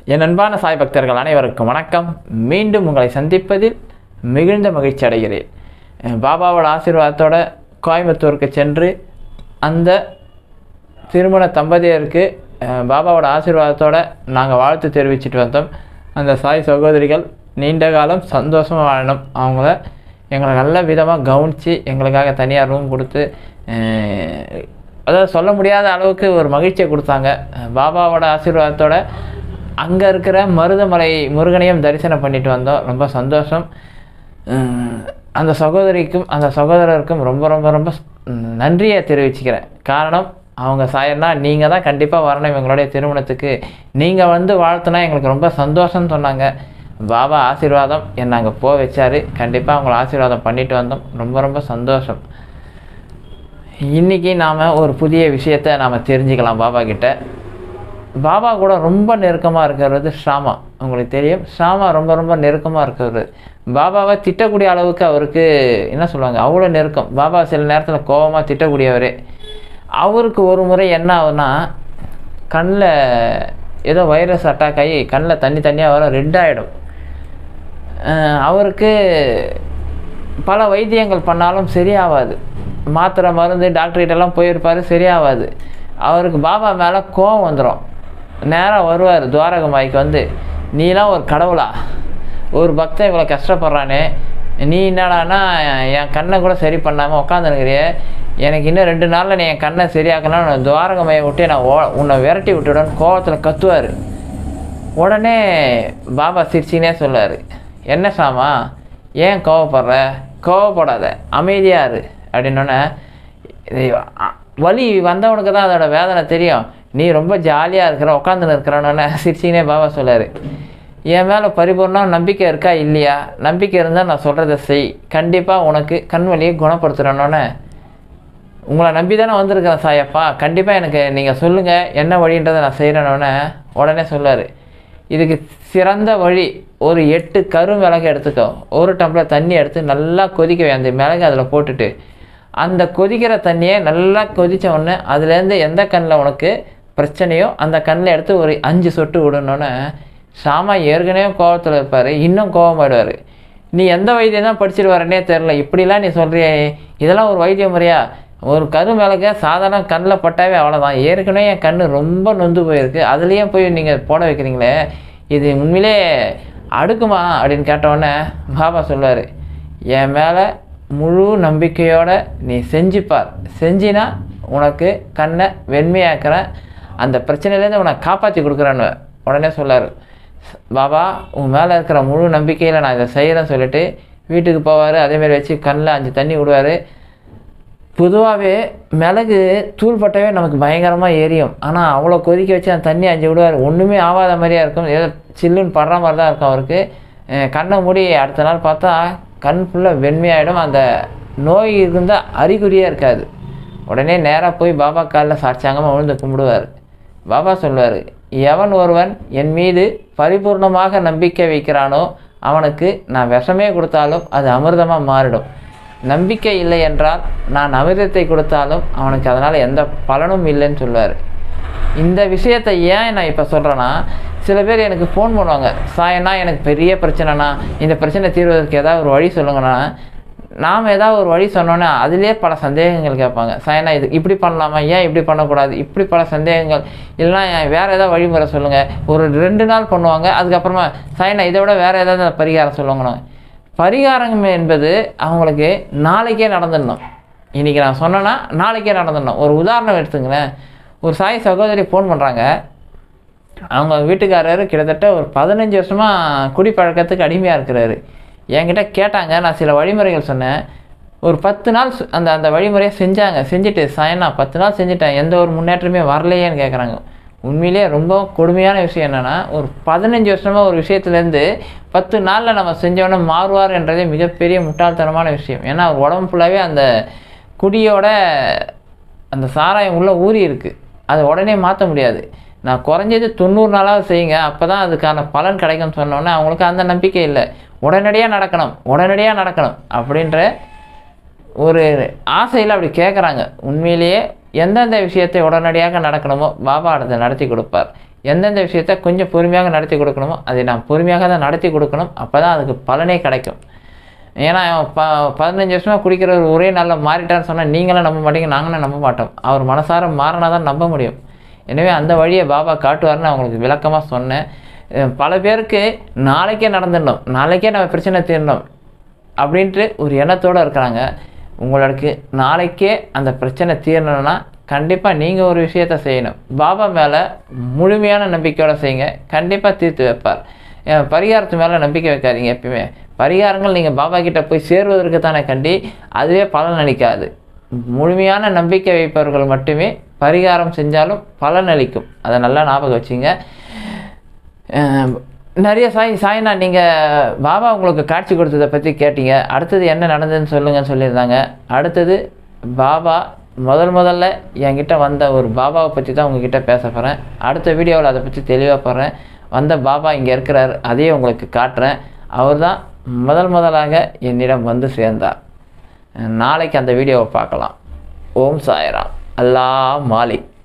என் அன்பான சாய் பக்தர்கள் அனைவருக்கும் வணக்கம் மீண்டும் உங்களை சந்திப்பதில் மிகுந்த மகிழ்ச்சி அடைகிறேன் அஹ் பாபாவோட ஆசீர்வாதத்தோட கோயம்புத்தூருக்கு சென்று அந்த திருமண தம்பதியருக்கு அஹ், பாபாவோட ஆசீர்வாதத்தோட நாங்கள் வாழ்த்து தெரிவிச்சிட்டு வந்தோம் அந்த சாய் சகோதரிகள் நீண்ட காலம் சந்தோஷமாக வாழணும் அவங்கள எங்களை நல்ல விதமாக கவனித்து எங்களுக்காக தனியாக ரூம் கொடுத்து அஹ், அதாவது சொல்ல முடியாத அளவுக்கு ஒரு மகிழ்ச்சியை கொடுத்தாங்க அஹ், பாபாவோட ஆசீர்வாதத்தோட அங்கே இருக்கிற மருதமலை முருகனையும் தரிசனம் பண்ணிட்டு வந்தோம் ரொம்ப சந்தோஷம் உம், அந்த சகோதரிக்கும் அந்த சகோதரருக்கும் ரொம்ப ரொம்ப ரொம்ப உம், நன்றியை தெரிவிச்சுக்கிறேன் காரணம் அவங்க சாயர்னா நீங்கள் தான் கண்டிப்பாக வரணும் எங்களுடைய திருமணத்துக்கு நீங்கள் வந்து வாழ்த்துனா எங்களுக்கு ரொம்ப சந்தோஷம்னு சொன்னாங்க பாபா ஆசீர்வாதம் என்னை அங்கே போக வச்சாரு கண்டிப்பாக அவங்கள ஆசீர்வாதம் பண்ணிட்டு வந்தோம் ரொம்ப ரொம்ப சந்தோஷம் இன்றைக்கி நாம் ஒரு புதிய விஷயத்தை நாம் தெரிஞ்சுக்கலாம் பாபா கிட்ட பாபா கூட ரொம்ப நெருக்கமாக இருக்கிறது ஷாமா உங்களுக்கு தெரியும் ஷாமா ரொம்ப ரொம்ப நெருக்கமாக இருக்கிறது பாபாவை திட்டக்கூடிய அளவுக்கு அவருக்கு என்ன சொல்லுவாங்க அவ்வளோ நெருக்கம் பாபா சில நேரத்தில் கோபமாக திட்டக்கூடியவர் அவருக்கு ஒரு முறை என்ன ஆகுனா கண்ணில் ஏதோ வைரஸ் அட்டாக் ஆகி கண்ணில் தண்ணி தண்ணியாக வர ரெட் ஆகிடும் அவருக்கு பல வைத்தியங்கள் பண்ணாலும் சரியாகாது மாத்திரை மருந்து டாக்டர்கிட்டலாம் போயிருப்பார் சரியாகாது அவருக்கு பாபா மேலே கோவம் வந்துடும் நேராக வருவார் துவாரகமாய்க்கு வந்து நீலாம் ஒரு கடவுளா ஒரு பக்தன் இவ்வளோ கஷ்டப்படுறானே நீ என்னடான்னா என் கண்ணை கூட சரி பண்ணாமல் உட்காந்துருக்கிறிய எனக்கு இன்னும் ரெண்டு நாளில் நீ என் கண்ணை சரியாக்கணும் நான் துவாரகமையை விட்டு நான் ஓ உன்னை விரட்டி விட்டுவிடன்னு கோவத்தில் கத்துவார் உடனே பாபா சிரிச்சினே சொல்லுவார் என்ன சாமா ஏன் கோவப்படுற கோவப்படாத அமைதியாக இரு அப்படின்னோடனே இது அ- வலி வந்தவனுக்கு தான் அதோட வேதனை தெரியும் நீ ரொம்ப ஜாலியாக இருக்கிற உட்காந்துன்னு இருக்கிறோன்னு சிரிச்சினே பாபா சொல்லார் என் மேலே பரிபூர்ணம் நம்பிக்கை இருக்கா இல்லையா நம்பிக்கை இருந்தால் நான் சொல்கிறத செய் கண்டிப்பாக உனக்கு கண் வலியை குணப்படுத்துகிறேன்னொன்னே உங்களை நம்பி தானே வந்திருக்கிறேன் சாயப்பா கண்டிப்பாக எனக்கு நீங்கள் சொல்லுங்கள் என்ன வழின்றதை நான் செய்கிறேன்னொன்னே உடனே சொல்லார் இதுக்கு சிறந்த வழி ஒரு எட்டு கரு மிளகு எடுத்துக்கோ ஒரு டம்ளர் தண்ணி எடுத்து நல்லா கொதிக்க வை. அந்த மிளகு அதில் போட்டுட்டு அந்த கொதிக்கிற தண்ணியை நல்லா கொதிச்ச உடனே அதுலேருந்து எந்த கண்ணில் உனக்கு பிரச்சனையோ அந்த கண்ணில் எடுத்து ஒரு அஞ்சு சொட்டு விடணுன்னே ஷாமா ஏற்கனவே கோவத்தில் இருப்பார் இன்னும் கோவமாயிடுவார் நீ எந்த வைத்தியம் தான் படிச்சுட்டு வரனே தெரில இப்படிலாம் நீ சொல்கிறியே இதெல்லாம் ஒரு வைத்திய முறையா ஒரு கரு மிளக சாதாரண கண்ணில் பட்டாவே அவ்வளோதான் ஏற்கனவே என் கண் ரொம்ப நொந்து போயிருக்கு அதுலேயும் போய் நீங்கள் போட வைக்கிறீங்களே இது உண்மையிலே அடுக்குமா அப்படின்னு கேட்டவுடனே பாபா சொல்லுவார் என் மேலே முழு நம்பிக்கையோட நீ செஞ்சுப்பார் செஞ்சினா உனக்கு கண்ணை வெண்மையாக்குறேன் அந்த பிரச்சனையிலேருந்து உனக்கு காப்பாற்றி கொடுக்குறேன்னு உடனே சொல்லார் பாபா உன் மேலே இருக்கிற முழு நம்பிக்கையில் நான் இதை செய்கிறேன்னு சொல்லிட்டு வீட்டுக்கு போவார் அதேமாரி வச்சு கண்ணில் அஞ்சு தண்ணி விடுவார் பொதுவாகவே மிளகு தூள் பட்டவே நமக்கு பயங்கரமாக எரியும் ஆனால் அவ்வளோ கொதிக்க வச்சு அந்த தண்ணி அஞ்சு விடுவார் ஒன்றுமே ஆகாத மாதிரியா இருக்கும் ஏதோ சில்லுன்னு படுற மாதிரி தான் இருக்கும் அவருக்கு அஹ் கண்ணை மூடி அடுத்த நாள் பார்த்தா கண் ஃபுல்லாக வெண்மையாயிடும் அந்த நோய் இருந்தால் அறிகுறியே இருக்காது உடனே நேராக போய் பாபா காலில் சாட்சாங்கமாக விழுந்து கும்பிடுவார் பாபா சொல்வார் எவன் ஒருவன் என் மீது பரிபூர்ணமாக நம்பிக்கை வைக்கிறானோ அவனுக்கு நான் விஷமே கொடுத்தாலும் அது அமிர்தமாக மாறிடும் நம்பிக்கை இல்லை என்றால் நான் அமிர்தத்தை கொடுத்தாலும் அவனுக்கு அதனால் எந்த பலனும் இல்லைன்னு சொல்லுவார் இந்த விஷயத்தை ஏன் நான் இப்போ சொல்கிறேன்னா சில பேர் எனக்கு ஃபோன் பண்ணுவாங்க சாயண்ணா எனக்கு பெரிய பிரச்சனைண்ணா இந்த பிரச்சனை தீர்வதற்கு ஏதாவது ஒரு வழி சொல்லுங்கண்ணா நாம் ஏதாவது ஒரு வழி சொன்னோன்னே அதுலேயே பல சந்தேகங்கள் கேட்பாங்க சாயண்ணா இது இப்படி பண்ணலாமா ஏன் இப்படி பண்ணக்கூடாது இப்படி பல சந்தேகங்கள் இல்லைனா வேறு ஏதாவது வழிமுறை சொல்லுங்கள் ஒரு ரெண்டு நாள் பண்ணுவாங்க அதுக்கப்புறமா சாயண்ணா இதை விட வேறு ஏதாவது பரிகாரம் சொல்லுங்கண்ணா பரிகாரம் என்பது அவங்களுக்கு நாளைக்கே நடந்துடணும் இன்றைக்கி நான் சொன்னேன்னா நாளைக்கே நடந்துடணும் ஒரு உதாரணம் எடுத்துங்களேன் ஒரு சாய் சகோதரி ஃபோன் பண்ணுறாங்க அவங்க வீட்டுக்காரர் கிட்டத்தட்ட ஒரு பதினஞ்சு வருஷமாக குடிப்பழக்கத்துக்கு அடிமையாக இருக்கிறாரு என்கிட்ட கேட்டாங்க நான் சில வழிமுறைகள் சொன்னேன் ஒரு பத்து நாள் சு- அந்த அந்த வழிமுறையை செஞ்சாங்க செஞ்சுட்டு சாயனா பத்து நாள் செஞ்சுட்டேன் எந்த ஒரு முன்னேற்றமே வரலையேன்னு கேட்குறாங்க உண்மையிலேயே ரொம்ப கொடுமையான விஷயம் என்னென்னா ஒரு பதினஞ்சு வருஷமாக ஒரு விஷயத்துலேருந்து பத்து நாளில் நம்ம செஞ்சோன்னே மாறுவார் என்றதே மிகப்பெரிய முட்டாள்தனமான விஷயம் ஏன்னா அவர் உடம்பு ஃபுல்லாகவே அந்த குடியோட அந்த சாராயம் உள்ள ஊறி இருக்குது அதை உடனே மாற்ற முடியாது நான் குறைஞ்சது தொண்ணூறு நாளாவது செய்யுங்க அப்போ தான் அதுக்கான பலன் கிடைக்கும்னு சொன்னோன்னே அவங்களுக்கு அந்த நம்பிக்கை இல்லை உடனடியாக நடக்கணும் உடனடியாக நடக்கணும் அப்படின்ற ஒரு ஆசையில் அப்படி கேட்குறாங்க உண்மையிலேயே எந்தெந்த விஷயத்தை உடனடியாக நடக்கணுமோ பாபா அதை நடத்தி கொடுப்பார் எந்தெந்த விஷயத்த கொஞ்சம் பொறுமையாக நடத்தி கொடுக்கணுமோ அதை நாம் பொறுமையாக தான் நடத்தி கொடுக்கணும் அப்போ தான் அதுக்கு பலனே கிடைக்கும் ஏன்னா அவன் ப பதினஞ்சு வருஷமாக குடிக்கிறவர் ஒரே நாளில் மாறிட்டான்னு சொன்னால் நீங்களும் நம்ப மாட்டீங்க நாங்களும் நம்ப மாட்டோம் அவர் மனசார மாறினா தான் நம்ப முடியும் எனவே அந்த வழியை பாபா காட்டுவார்னு அவங்களுக்கு விளக்கமாக சொன்னேன் அஹ் பல பேருக்கு நாளைக்கே நடந்துடணும் நாளைக்கே நம்ம பிரச்சனை தீரணும் அப்படின்ட்டு ஒரு எண்ணத்தோடு இருக்கிறாங்க உங்களுக்கு நாளைக்கே அந்த பிரச்சனை தீரணும்னா கண்டிப்பாக நீங்கள் ஒரு விஷயத்த செய்யணும் பாபா மேலே முழுமையான நம்பிக்கையோட செய்யுங்க கண்டிப்பாக தீர்த்து வைப்பார் அஹ் பரிகாரத்து மேலே நம்பிக்கை வைக்காதீங்க எப்பயுமே பரிகாரங்கள் நீங்கள் பாபா கிட்ட போய் சேருவதற்கு தானே கண்டி அதுவே பலன் அளிக்காது முழுமையான நம்பிக்கை வைப்பவர்கள் மட்டுமே பரிகாரம் செஞ்சாலும் பலன் அளிக்கும் அதை நல்லா ஞாபகம் வச்சுங்க அஹ் நிறைய சாய் சாய்னா நீங்கள் பாபா உங்களுக்கு காட்சி கொடுத்ததை பற்றி கேட்டீங்க அடுத்தது என்ன நடந்ததுன்னு சொல்லுங்கன்னு சொல்லியிருந்தாங்க அடுத்தது பாபா முதல் முதல்ல என்கிட்ட வந்த ஒரு பாபாவை பற்றி தான் உங்ககிட்ட பேச போகிறேன் அடுத்த வீடியோவில் அதை பற்றி தெளிவாக போடுறேன் வந்த பாபா இங்கே இருக்கிறார் அதையும் உங்களுக்கு காட்டுறேன் அவர் தான் முதல் முதலாக என்னிடம் வந்து சேர்ந்தார் நாளைக்கு அந்த வீடியோவை பார்க்கலாம் ஓம் சாய்ராம் அல்லா மாலிக்